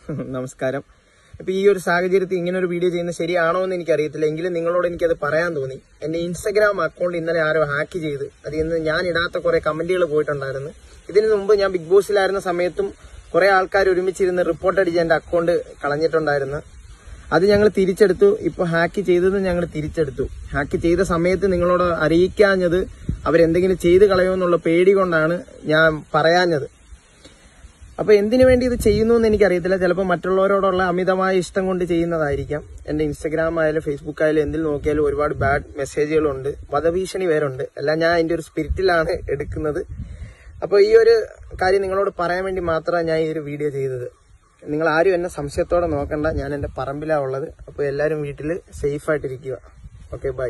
നമസ്കാരം അപ്പൊ ഈ ഒരു സാഹചര്യത്തിൽ ഇങ്ങനെ ഒരു വീഡിയോ ചെയ്യുന്നത് ശരിയാണോ എന്ന് എനിക്കറിയത്തില്ല എങ്കിലും നിങ്ങളോട് എനിക്കത് പറയാൻ തോന്നി എന്റെ ഇൻസ്റ്റാഗ്രാം അക്കൗണ്ട് ഇന്നലെ ആരോ ഹാക്ക് ചെയ്ത് അത് ഇന്ന് ഞാൻ ഇടാത്ത കുറെ കമന്റുകൾ പോയിട്ടുണ്ടായിരുന്നു ഇതിനു മുമ്പ് ഞാൻ ബിഗ് ബോസിലായിരുന്ന സമയത്തും കുറെ ആൾക്കാർ ഒരുമിച്ചിരുന്ന് റിപ്പോർട്ട് അടിച്ച് എന്റെ അക്കൗണ്ട് കളഞ്ഞിട്ടുണ്ടായിരുന്നു അത് ഞങ്ങൾ തിരിച്ചെടുത്തു ഇപ്പൊ ഹാക്ക് ചെയ്തത് ഞങ്ങൾ തിരിച്ചെടുത്തു ഹാക്ക് ചെയ്ത സമയത്ത് നിങ്ങളോട് അറിയിക്കാഞ്ഞത് അവരെന്തെങ്കിലും ചെയ്ത് കളയുമെന്നുള്ള പേടി കൊണ്ടാണ് ഞാൻ പറയാഞ്ഞത് അപ്പൊ എന്തിനു വേണ്ടി ഇത് ചെയ്യുന്നു എന്ന് എനിക്കറിയത്തില്ല ചിലപ്പോൾ മറ്റുള്ളവരോടുള്ള അമിതമായ ഇഷ്ടം കൊണ്ട് ചെയ്യുന്നതായിരിക്കാം എന്റെ ഇൻസ്റ്റഗ്രാം ആയാലും ഫേസ്ബുക്ക് ആയാലും എന്തിൽ നോക്കിയാലും ഒരുപാട് ബാഡ് മെസ്സേജുകളുണ്ട് വധഭീഷണി വേറുണ്ട് എല്ലാം ഞാൻ അതിന്റെ ഒരു സ്പിരിറ്റിലാണ് എടുക്കുന്നത് അപ്പോൾ ഈ ഒരു കാര്യം നിങ്ങളോട് പറയാൻ വേണ്ടി മാത്രമാണ് ഞാൻ ഈ ഒരു വീഡിയോ ചെയ്തത് നിങ്ങൾ ആരും എന്നെ സംശയത്തോടെ നോക്കണ്ട ഞാൻ എന്റെ പറമ്പിലാണ് ഉള്ളത് അപ്പോൾ എല്ലാവരും വീട്ടിൽ സേഫ് ആയിട്ടിരിക്കുക ഓക്കെ ബൈ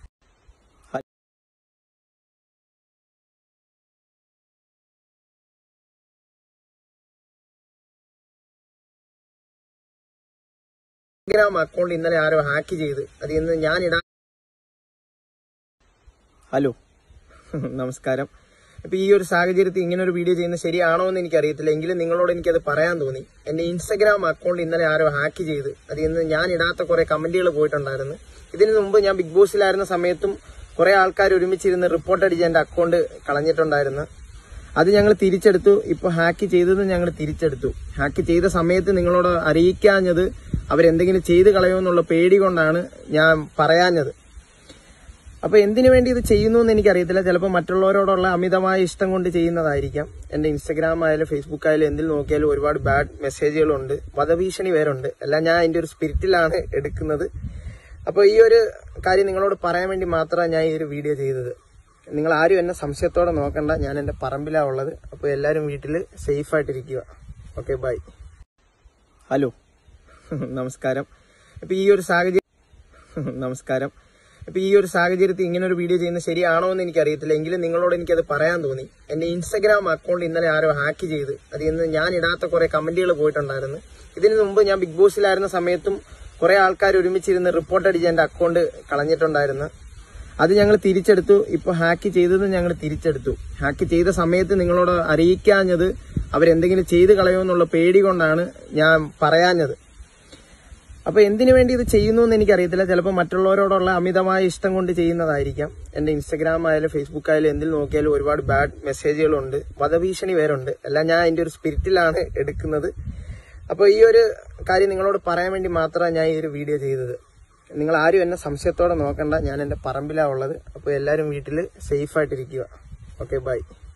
ഇൻസ്റ്റാഗ്രാം അക്കൗണ്ട് ഇന്നലെ ആരോ ഹാക്ക് ചെയ്ത് അത് ഇന്ന് ഞാൻ ഇടാ ഹലോ നമസ്കാരം അപ്പൊ ഈ ഒരു സാഹചര്യത്തിൽ ഇങ്ങനെ ഒരു വീഡിയോ ചെയ്യുന്നത് ശരിയാണോ എന്ന് എനിക്കറിയത്തില്ല എങ്കിലും നിങ്ങളോട് എനിക്കത് പറയാൻ തോന്നി എന്റെ ഇൻസ്റ്റാഗ്രാം അക്കൗണ്ട് ഇന്നലെ ആരോ ഹാക്ക് ചെയ്ത് അത് ഇന്ന് ഞാൻ ഇടാത്ത കുറെ കമന്റുകൾ പോയിട്ടുണ്ടായിരുന്നു ഇതിനു മുമ്പ് ഞാൻ ബിഗ് ബോസിലായിരുന്ന സമയത്തും കുറെ ആൾക്കാർ ഒരുമിച്ചിരുന്ന് റിപ്പോർട്ട് അടിച്ച് എന്റെ അക്കൗണ്ട് കളഞ്ഞിട്ടുണ്ടായിരുന്നു അത് ഞങ്ങൾ തിരിച്ചെടുത്തു ഇപ്പൊ ഹാക്ക് ചെയ്തത് ഞങ്ങൾ തിരിച്ചെടുത്തു ഹാക്ക് ചെയ്ത സമയത്ത് നിങ്ങളോട് അറിയിക്കാഞ്ഞത് അവരെന്തെങ്കിലും ചെയ്ത് കളയുമെന്നുള്ള പേടി കൊണ്ടാണ് ഞാൻ പറയാഞ്ഞത് അപ്പൊ എന്തിനു വേണ്ടി ഇത് ചെയ്യുന്നു എന്ന് എനിക്കറിയത്തില്ല ചിലപ്പോൾ മറ്റുള്ളവരോടുള്ള അമിതമായ ഇഷ്ടം കൊണ്ട് ചെയ്യുന്നതായിരിക്കാം എന്റെ ഇൻസ്റ്റഗ്രാം ആയാലും ഫേസ്ബുക്ക് ആയാലും എന്തിൽ നോക്കിയാലും ഒരുപാട് ബാഡ് മെസ്സേജുകളുണ്ട് വധഭീഷണി വേറുണ്ട് എല്ലാം ഞാൻ അതിന്റെ ഒരു സ്പിരിറ്റിലാണ് എടുക്കുന്നത് അപ്പോൾ ഈ ഒരു കാര്യം നിങ്ങളോട് പറയാൻ വേണ്ടി മാത്രമാണ് ഞാൻ ഈ ഒരു വീഡിയോ ചെയ്തത് നിങ്ങൾ ആരും എന്നെ സംശയത്തോടെ നോക്കണ്ട ഞാൻ എന്റെ പറമ്പിലാണ് ഉള്ളത് അപ്പോൾ എല്ലാവരും വീട്ടിൽ സേഫ് ആയിട്ടിരിക്കുക ഓക്കെ ബൈ ഹലോ നമസ്കാരം അപ്പൊ ഈ ഒരു സാഹചര്യം നമസ്കാരം അപ്പൊ ഈ ഒരു സാഹചര്യത്തിൽ ഇങ്ങനെ ഒരു വീഡിയോ ചെയ്യുന്നത് ശരിയാണോ എന്ന് എനിക്കറിയത്തില്ല എങ്കിലും നിങ്ങളോട് എനിക്കത് പറയാൻ തോന്നി എന്റെ ഇൻസ്റ്റഗ്രാം അക്കൗണ്ട് ഇന്നലെ ആരോ ഹാക്ക് ചെയ്ത് അത് ഇന്ന് ഞാൻ ഇടാത്ത കുറെ കമന്റുകൾ പോയിട്ടുണ്ടായിരുന്നു ഇതിനു മുമ്പ് ഞാൻ ബിഗ് ബോസിലായിരുന്ന സമയത്തും കുറെ ആൾക്കാർ ഒരുമിച്ചിരുന്ന് റിപ്പോർട്ട് അടിച്ച് എന്റെ അക്കൗണ്ട് കളഞ്ഞിട്ടുണ്ടായിരുന്നു അത് ഞങ്ങൾ തിരിച്ചെടുത്തു ഇപ്പൊ ഹാക്ക് ചെയ്തത് ഞങ്ങൾ തിരിച്ചെടുത്തു ഹാക്ക് ചെയ്ത സമയത്ത് നിങ്ങളോട് അറിയിക്കാഞ്ഞത് അവരെന്തെങ്കിലും ചെയ്ത് കളയുമെന്നുള്ള പേടി കൊണ്ടാണ് ഞാൻ പറയാഞ്ഞത് അപ്പൊ എന്തിനു വേണ്ടി ഇത് ചെയ്യുന്നു എന്ന് എനിക്കറിയത്തില്ല ചിലപ്പോൾ മറ്റുള്ളവരോടുള്ള അമിതമായ ഇഷ്ടം കൊണ്ട് ചെയ്യുന്നതായിരിക്കാം എന്റെ ഇൻസ്റ്റഗ്രാം ആയാലും ഫേസ്ബുക്ക് ആയാലും എന്തിൽ നോക്കിയാലും ഒരുപാട് ബാഡ് മെസ്സേജുകളുണ്ട് വധഭീഷണി വേറുണ്ട് എല്ലാം ഞാൻ അതിന്റെ ഒരു സ്പിരിറ്റിലാണ് എടുക്കുന്നത് അപ്പോൾ ഈ ഒരു കാര്യം നിങ്ങളോട് പറയാൻ വേണ്ടി മാത്രമാണ് ഞാൻ ഈ ഒരു വീഡിയോ ചെയ്തത് നിങ്ങൾ ആരും എന്നെ സംശയത്തോടെ നോക്കണ്ട ഞാൻ എന്റെ പറമ്പിലാണ് ഉള്ളത് അപ്പോൾ എല്ലാവരും വീട്ടിൽ സേഫ് ആയിട്ടിരിക്കുക ഓക്കെ ബൈ